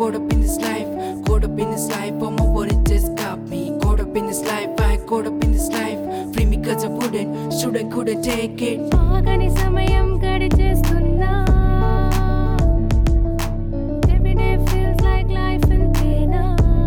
caught up in this life, caught up in this life. Oh my what it just got me. Caught up in this life, I caught up in this life. Free me cause I wouldn't, should I couldn't take it. ఆగని సమయం గడిచేస్తున్నా Every day feels like life ఇంతేనా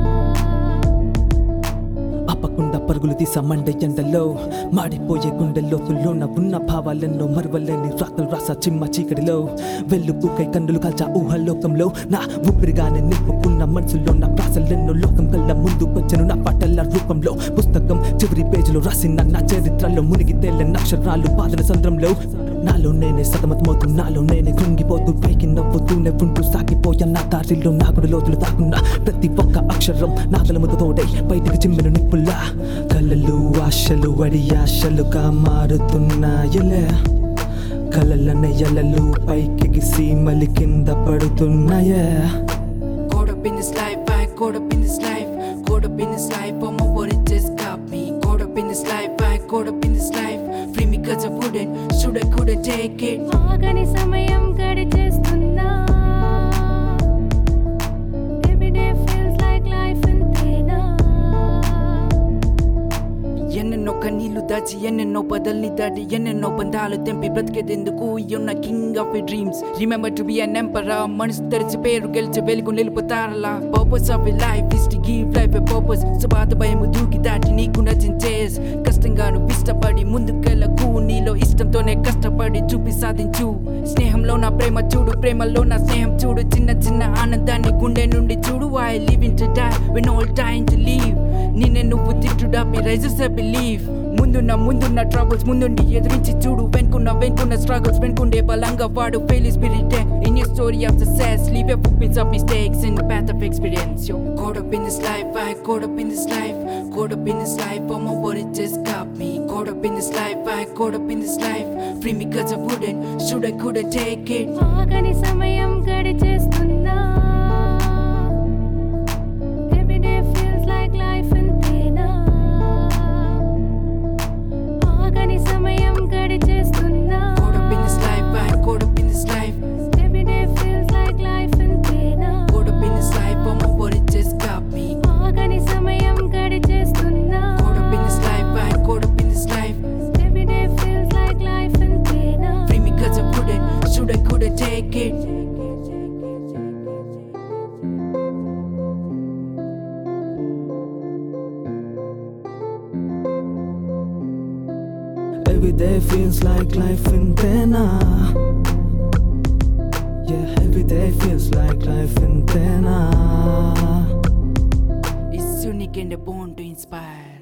అప్పకుండా పరుగులు తీసా Monday ఎండలో మాడిపోయే గుండెల్లో తుల్లోన ఉన్న భావాలెన్నో మరువలేని రాతలు రాసా చిమ్మ చీకటిలో వెల్లుపుకై కన్నులు కాల్చా ఊహలోకంలో నా ఊపిరిగానే నింపుకున్న మనసులో నా ప్రాసలెన్నో లోకం కళ్ళ ముందు వచ్చను నా పాటల రూపంలో పుస్తకం చివరి పేజీలో రాసిన నా చరిత్రలో మునిగి తేలిన అక్షరాలు పాదన సంద్రంలో నాలో నేనే సతమతమవుతూ నాలో నేనే కృంగిపోతూ పైకి నవ్వుతూనే ఉంటూ సాగిపోయా నా దారిలో నా గుడి లోతులు తాకున్నా ప్రతి ఒక్క అక్షరం నా తలముతో తోడై బయటికి చిమ్మెను నిప్పుల్లా కలలు ఆశలు వడి ఆశలుగా మారుతున్నాయలే కలలనే ఎలలు పైకి సీమలి కింద పడుతున్నాయే Caught up in this life, I caught up in this life, caught up in this life. Oh my what it just got me. Caught up in this life, I caught up in this life. Free me cause I wouldn't, should I couldn't take it. ఆగని సమయం గడిచేస్తున్నా Every day feels like life ఇంతేనా ఎన్నెన్నో కన్నీళ్లు దాచి ఎన్నెన్నో పదల్ని దాటి ఎన్నెన్నో బంధాలు తెంపి బ్రతికేదెందుకు ఉన్న king of dreams remember to be అన్ ఎంపరా మనసు తెరిచి పేరు గెలిచి వెలుగు నిలుపుతారలా purpose of life is to give life a purpose సుబాత భయము దూకి దాటి నీకు నచ్చించే కష్టంగా నువ్వు ఇష్టపడి ముందుకెళ్ళకు నీలో ఇష్టంతోనే కష్టపడి చూపి సాధించు స్నేహంలో నా ప్రేమ చూడు ప్రేమలో నా స్నేహం చూడు చిన్న చిన్న ఆనందాన్ని గుండె నుండి చూడు I live in to die when all time to leave నిన్నే నువ్వు తిట్టుడా మీ రైజెస్ బిలీవ్ ముందున్న ముందున్న ట్రబుల్స్ ముందుండి ఎదిరించి చూడు వెనుకున్న వెనుకున్న స్ట్రగుల్స్ వెనుకుండే బలంగా వాడు fail spirit in your story of success leave your footprints of mistakes in the path of experience yo caught up in this life I caught up in this life caught up in this life oh my what it just got me caught up in this life I caught up in this life free me cause I wouldn't should I couldn't take it ఆగని సమయం గడిచేస్తున్నా Every day feels like life ఇంతేనా ఆగని సమయం గడిచేస్తున్నా caught up in this life I caught up in this life Every day feels like life ఇంతేనా caught up in this life oh my what it just got me ఆగని సమయం గడిచేస్తున్నా caught up in this life I caught up in this life Every day feels like life ఇంతేనా free me cause I wouldn't should I couldn't take it Every day feels like life in Tena. Yeah, every day feels like life in Tena. It's unique and born to inspire